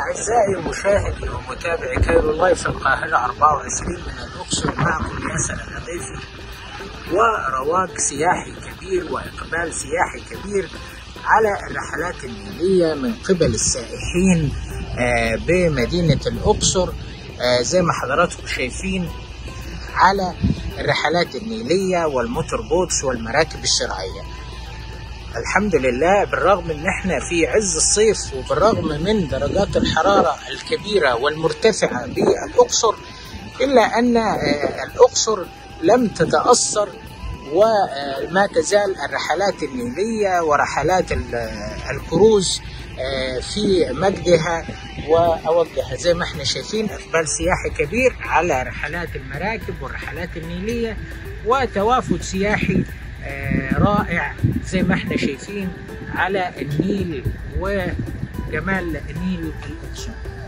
أعزائي المشاهدي ومتابعي كايرو لايف القاهرة 24 من الأقصر معكم ياسر الحذيفي ورواج سياحي كبير وإقبال سياحي كبير على الرحلات النيلية من قبل السائحين آه، بمدينة الأقصر آه، زي ما حضراتكم شايفين على الرحلات النيلية والموتور بوتس والمراكب الشرعية الحمد لله بالرغم ان احنا في عز الصيف وبالرغم من درجات الحرارة الكبيرة والمرتفعة بالاقصر الا ان آه، الاقصر لم تتأثر وما تزال الرحلات النيلية ورحلات ال- الكروز آه، في مجدها وأوجه زي ما احنا شايفين إقبال سياحي كبير على رحلات المراكب والرحلات النيلية وتوافد سياحي آه، رائع زي ما احنا شايفين على النيل وجمال نيل الأقصر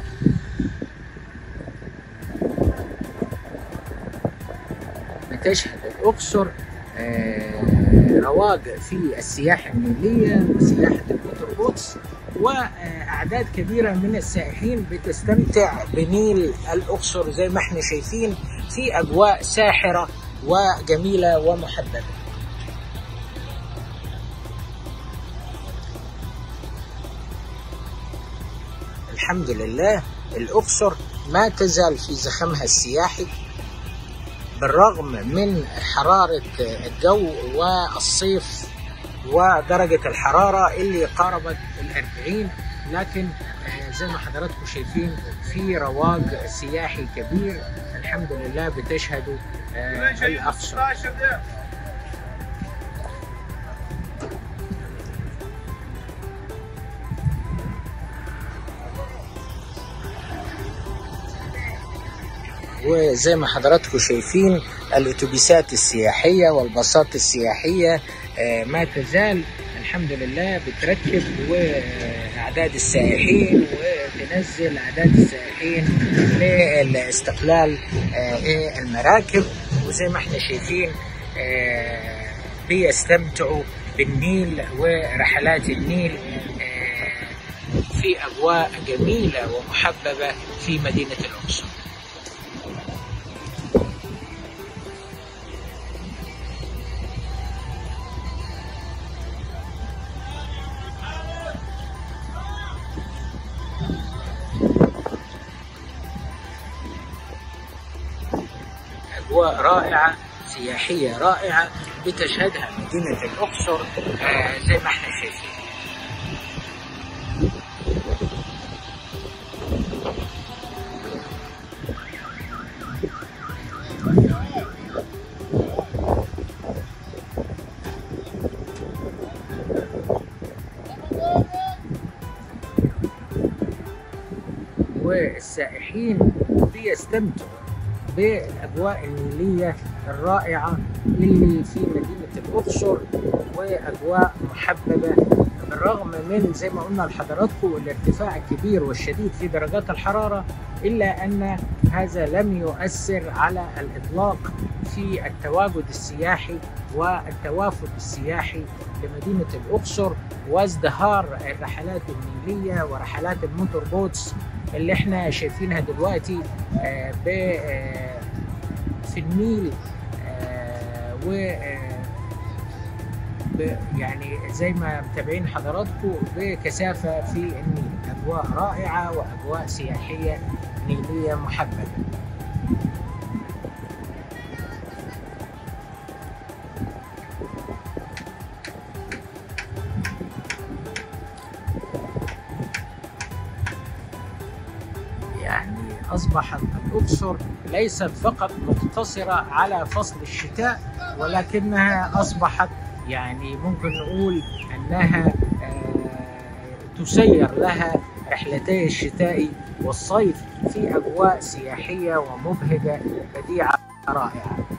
بتشهد الأقصر آه، رواج في السياحة النيلية وسياحة الموتور بوتس وأعداد كبيرة من السائحين بتستمتع بنيل الأقصر زي ما احنا شايفين في أجواء ساحرة وجميلة ومحببة الحمد لله الأقصر ما تزال في زخمها السياحي بالرغم من حرارة الجو والصيف ودرجة الحرارة اللي قاربت الأربعين لكن آه، زي ما حضراتكم شايفين في رواج سياحي كبير الحمد لله بتشهدوا آه، الأقصر وزي ما حضراتكم شايفين الاتوبيسات السياحيه والباصات السياحيه آه، ما تزال الحمد لله بتركب واعداد السائحين وتنزل اعداد السائحين لاستقلال آه، إيه المراكب وزي ما احنا شايفين آه، بيستمتعوا بالنيل ورحلات النيل آه، في اجواء جميله ومحببه في مدينه الاقصر أجواء رائعة سياحية رائعة بتشهدها مدينة الأقصر آه، زي ما احنا شايفين والسائحين بيستمتعوا بالاجواء النيليه الرائعه اللي في مدينه الاقصر واجواء محببه بالرغم من زي ما قلنا لحضراتكم الارتفاع الكبير والشديد في درجات الحراره الا ان هذا لم يؤثر على الاطلاق في التواجد السياحي والتوافد السياحي لمدينه الاقصر وازدهار الرحلات النيليه ورحلات الموتور بوتس اللي احنا شايفينها دلوقتي آه، ب آه، في النيل آه، و آه، ب- يعني زي ما متابعين حضراتكم بكثافه في النيل اجواء رائعه واجواء سياحيه نيليه محببه يعني أصبحت الأقصر ليست فقط مقتصرة على فصل الشتاء ولكنها أصبحت يعني ممكن نقول أنها آه، تسير لها رحلتي الشتاء والصيف في أجواء سياحية ومبهجة بديعة رائعة